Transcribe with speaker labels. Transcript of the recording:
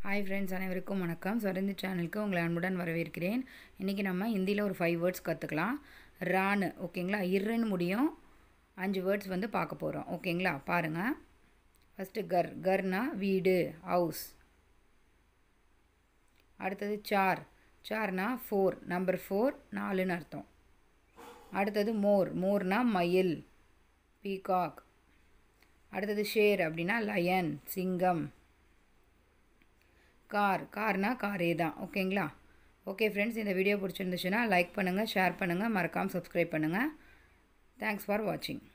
Speaker 1: hi friends அனைவருக்கும் வணக்கம் சுரந்தி சேனலுக்கு உங்களை அன்புடன் வரவேற்கிறேன் இன்றைக்கி நம்ம ஹிந்தியில் ஒரு ஃபைவ் வேர்ட்ஸ் கற்றுக்கலாம் ரானு ஓகேங்களா இருன்னு முடியும் அஞ்சு வேர்ட்ஸ் வந்து பார்க்க போகிறோம் ஓகேங்களா பாருங்கள் ஃபஸ்ட்டு கர் கர்னா வீடு ஹவுஸ் அடுத்தது சார் சார்னா ஃபோர் நம்பர் ஃபோர் நாலுன்னு அர்த்தம் அடுத்தது மோர் மோர்னா மயில் பீகாக் அடுத்தது ஷேர் அப்படின்னா லயன் சிங்கம் கார் கார்னா காரே தான் ஓகேங்களா ஓகே ஃப்ரெண்ட்ஸ் இந்த வீடியோ பிடிச்சிருந்துச்சுன்னா லைக் பண்ணுங்கள் ஷேர் பண்ணுங்கள் மறக்காமல் சப்ஸ்கிரைப் பண்ணுங்கள் தேங்க்ஸ் ஃபார் வாட்சிங்